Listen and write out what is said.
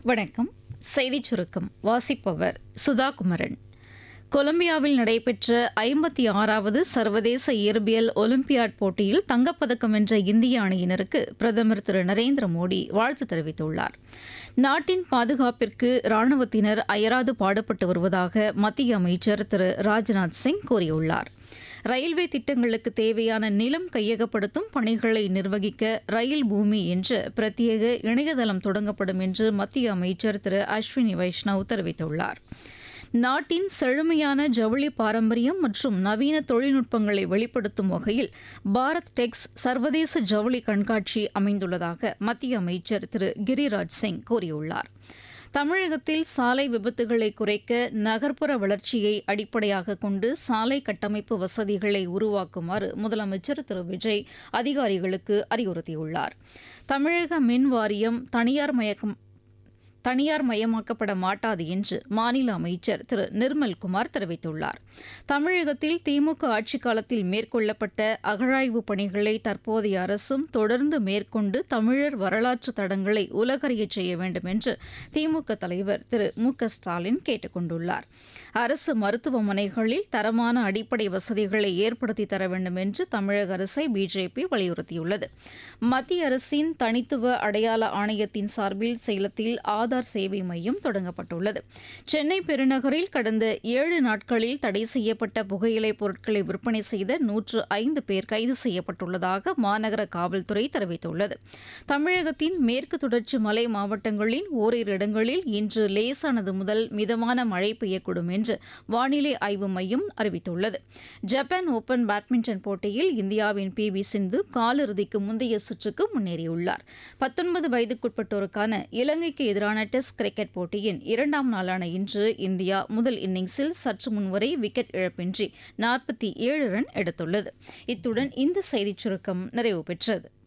வணக்கம் செய்திச் சுருக்கம் வாசிப்பவர் சுதா குமரன் கொலம்பியாவில் நடைபெற்ற ஐம்பத்தி ஆறாவது சர்வதேச இயற்பியல் ஒலிம்பியாட் போட்டியில் தங்கப்பதக்கம் வென்ற இந்திய அணியினருக்கு பிரதமர் திரு நரேந்திர மோடி வாழ்த்து தெரிவித்துள்ளார் நாட்டின் பாதுகாப்பிற்கு ராணுவத்தினர் அயராது பாடுபட்டு வருவதாக மத்திய அமைச்சர் திரு ராஜ்நாத் சிங் கூறியுள்ளார் ரயில்வே திட்டங்களுக்கு தேவையான நிலம் கையகப்படுத்தும் பணிகளை நிர்வகிக்க ரயில் பூமி என்ற பிரத்யேக இணையதளம் தொடங்கப்படும் என்று மத்திய அமைச்சர் திரு அஸ்வினி வைஷ்ணவ் தெரிவித்துள்ளார் நாட்டின் செழுமையான ஜவுளி பாரம்பரியம் மற்றும் நவீன தொழில்நுட்பங்களை வெளிப்படுத்தும் வகையில் பாரத் டெக்ஸ் சர்வதேச ஜவுளி கண்காட்சி அமைந்துள்ளதாக மத்திய அமைச்சர் திரு கிரிராஜ் சிங் கூறியுள்ளார் தமிழகத்தில் சாலை விபத்துகளை குறைக்க நகர்ப்புற வளர்ச்சியை அடிப்படையாக கொண்டு சாலை கட்டமைப்பு வசதிகளை உருவாக்குமாறு முதலமைச்சர் திரு விஜய் அதிகாரிகளுக்கு அறிவுறுத்தியுள்ளார் தமிழக மின் வாரியம் தனியார் மயக்கம் தனியார் மயமாக்கப்பட மாட்டாது என்று மாநில அமைச்சர் திரு நிர்மல்குமார் தெரிவித்துள்ளார் தமிழகத்தில் திமுக ஆட்சிக் காலத்தில் மேற்கொள்ளப்பட்ட அகழாய்வு பணிகளை தற்போதைய அரசும் தொடர்ந்து மேற்கொண்டு தமிழர் வரலாற்று தடங்களை உலகறியச் செய்ய வேண்டும் என்று திமுக தலைவர் திரு மு க ஸ்டாலின் கேட்டுக் கொண்டுள்ளார் அரசு மருத்துவமனைகளில் தரமான அடிப்படை வசதிகளை ஏற்படுத்தி தர வேண்டும் என்று தமிழக அரசை பிஜேபி வலியுறுத்தியுள்ளது மத்திய அரசின் தனித்துவ அடையாள ஆணையத்தின் சார்பில் சேலத்தில் ஆதார் சேவை மையம் தொடங்கப்பட்டுள்ளது சென்னை பெருநகரில் கடந்த ஏழு நாட்களில் தடை செய்யப்பட்ட புகையிலை பொருட்களை விற்பனை செய்த நூற்று ஐந்து பேர் கைது செய்யப்பட்டுள்ளதாக மாநகர காவல்துறை தெரிவித்துள்ளது தமிழகத்தின் மேற்கு தொடர்ச்சி மலை மாவட்டங்களின் ஓரிரு இடங்களில் இன்று லேசானது முதல் மிதமான மழை பெய்யக்கூடும் என்று வானிலை ஆய்வு மையம் அறிவித்துள்ளது ஜப்பான் ஓபன் பேட்மிண்டன் போட்டியில் இந்தியாவின் பி வி சிந்து காலிறுதிக்கு முந்தைய சுற்றுக்கு முன்னேறியுள்ளார் பத்தொன்பது வயதுக்குட்பட்டோருக்கான இலங்கைக்கு எதிரான டெஸ்ட் கிரிக்கெட் போட்டியின் இரண்டாம் நாளான இன்று இந்தியா முதல் இன்னிங்ஸில் சற்று முன்வரை விக்கெட் இழப்பின்றி நாற்பத்தி ஏழு ரன் எடுத்துள்ளது இத்துடன் இந்த செய்திச் சுருக்கம் நிறைவு பெற்றது